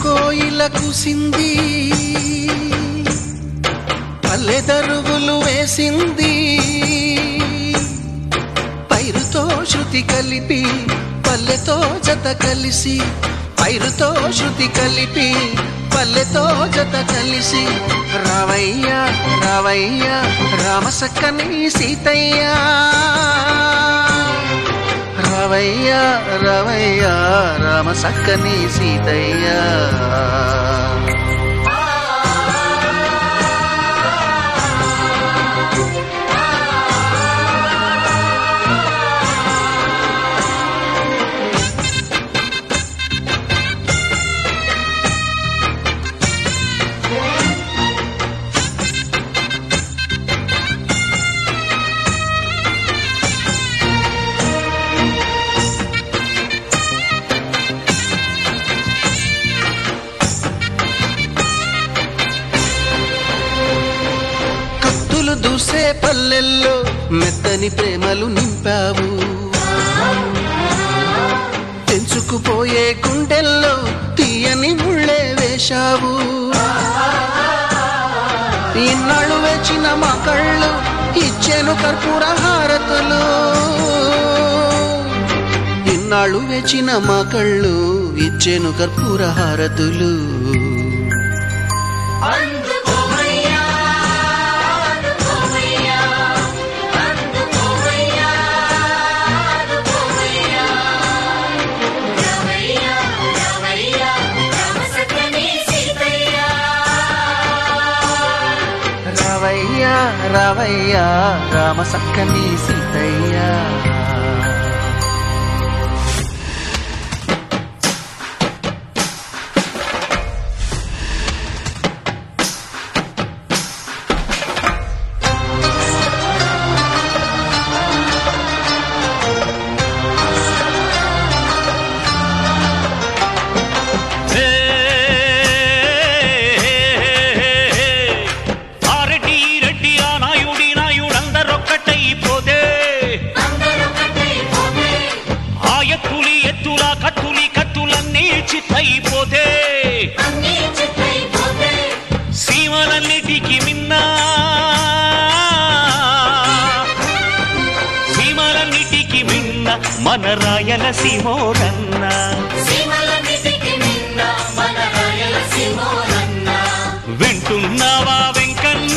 కోయిల కుసింది పల్లె దరువులు వేసింది పైరుతో శృతి కలిపి పల్లెతో జత కలిసి పైరుతో శృతి కలిపి పల్లెతో జత కలిసి రావయ్య రావయ్య రామసక్కని సీతయ్య రావయ్య రావయ్య రామసక్కని సీతయ్య కత్తులు దూసే పల్లెల్లో మెత్తని ప్రేమలు నింపావు తెంచుకుపోయే గుండెల్లో తీయని ముళ్ళే వేశావు ఇన్నాళ్ళు వేచిన మా కళ్ళు ఇచ్చేను కర్పూర హారతులు ఇన్నాళ్ళు వేచిన మా కళ్ళు ఇచ్చేను కర్పూర హారతులు అందుకోవయ్యా అందుకోవయ్యా అందుకోవయ్యా అందుకోవయ్యా రవయ్యా రవయ్యా రామసక్కని సీతయ్యా రావయ్య రావయ్య రామ సక్కని సీతయ్య ఆ రెడ్డి ఈ రెడ్డి ఆ నాయుడి నాయుడందరొక్కటైపోతే అందరొకటైపోతే ఆ ఎత్తులి ఎత్తుల కత్తులి కత్తులన్నీ చిత్తైపోతే అన్నీ చిత్తైపోతే సీమలన్నిటికి మిన్నా సీమలన్నిటికి మిన్న మన రాయల సీమోరన్న సీమలన్నిటికి నిన్న మన రాయలసీమోరన్న వింటున్నావా వెంకన్న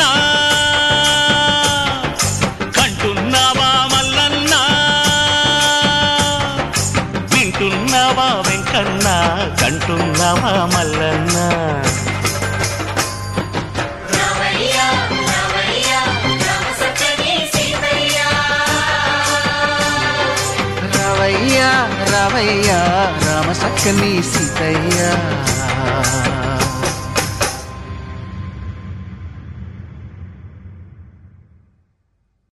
కంటున్నావా మల్లన్న వింటున్నావా వెంకన్న కంటున్నావా మల్లన్న రవయ్యా రవయ్యా రామసక్కని సీతయ్యా రావయ్య రావయ్య రామ సక్కని సీతయ్య